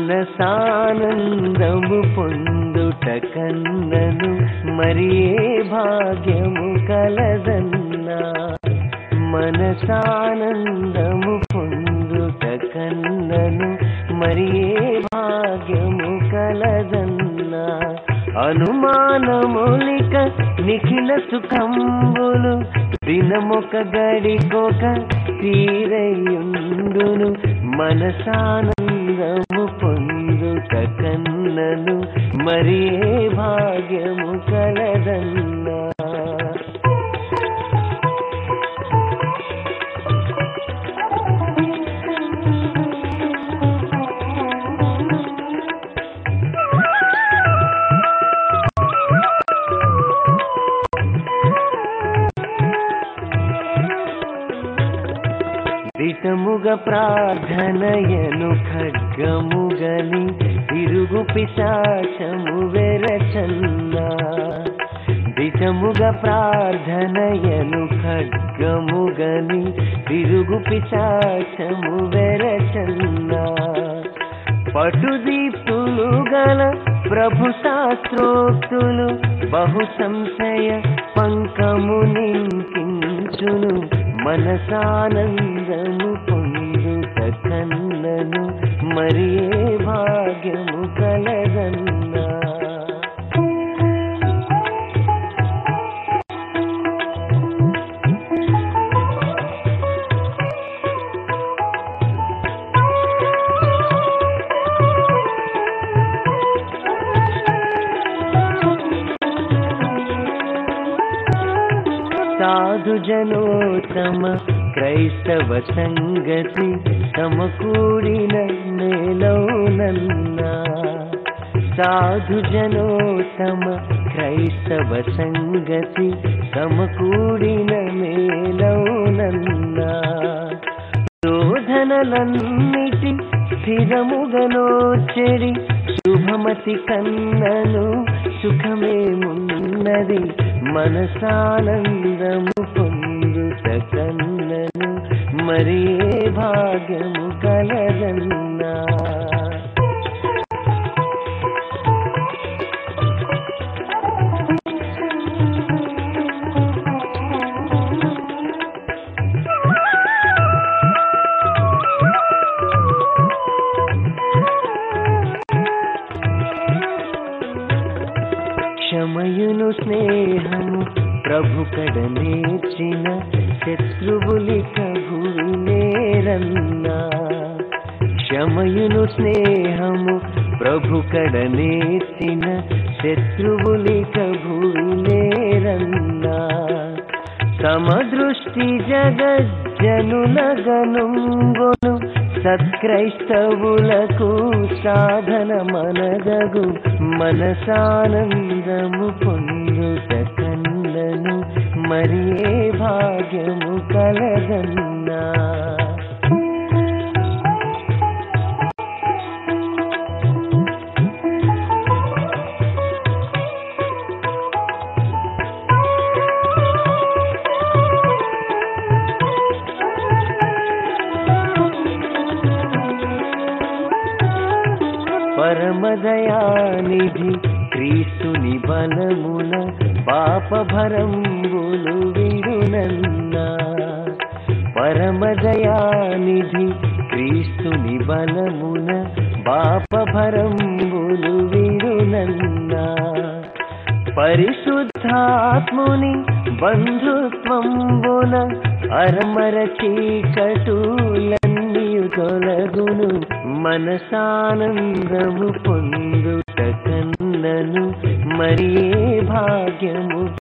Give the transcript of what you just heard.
మనసానందము పొందుట కన్నను మరి ఏ భాగ్యము కలదన్నా మనసానందము పొందుట కన్నను మరి ఏ భాగ్యము కలదన్నా అనుమానములిక నిఖిల సుఖంబులు దినమొక గడికొక తీరయుండును మనసానందము పొందుట కన్నను మరి ఏ భాగ్యము కలదన్నా దిటముగ ప్రార్థనయను ఖడ్గముగని తిరుగు పిశాచము వెరచన్నా దిటముగ ప్రార్థనయను ఖడ్గముగని తిరుగు పిశాచము వెరచన్నా పటుదీప్తులు గల ప్రభు శాస్త్రోక్తులు బహు సంశయ పంకము నింకించును మనసానందము పొందుట కన్నను మరి ఏ భాగ్యము కలదన్నా సాధు జనోత్తమ క్రైస్తవ సంగతి సమకూడిన మేలౌనన్నా సాధు జనోత్తమ క్రైస్తవ సంగతి సమకూడిన మేలౌనన్నా శోధనలన్నిటి స్థిరముగనో చెడి శుభమతి కన్నను సుఖమేమున్నది మనసానందము పొందుట కన్నను మరి ఏ భాగ్యము కలదన్నా క్షమయును స్నేహము ప్రభు కడనేర్చిన శత్రువులిక భూమినేరన్నా క్షమయును స్నేహము ప్రభు కడనేర్చిన శత్రువులిక భూమినేరన్నా సమదృష్టి జగజ్జనుల గనుంగొను సత్క్రైస్తవులకు సాధన మనగగు మనసానందము పొందుట కన్నను మరి ఏ భాగ్యము కలగన్నా పరమదయానిధి క్రీస్తుని బలమున పాపభరంబులు విడునన్నా పరమదయానిధి క్రీస్తుని బలమున పాపభరంబులు విడునన్నా పరిశుద్ధాత్ముని బంధుత్వంబున అరమర చీకటులన్నీయు తొలగును మనసానందము పొందుట కన్నను మరి ఏ భాగ్యము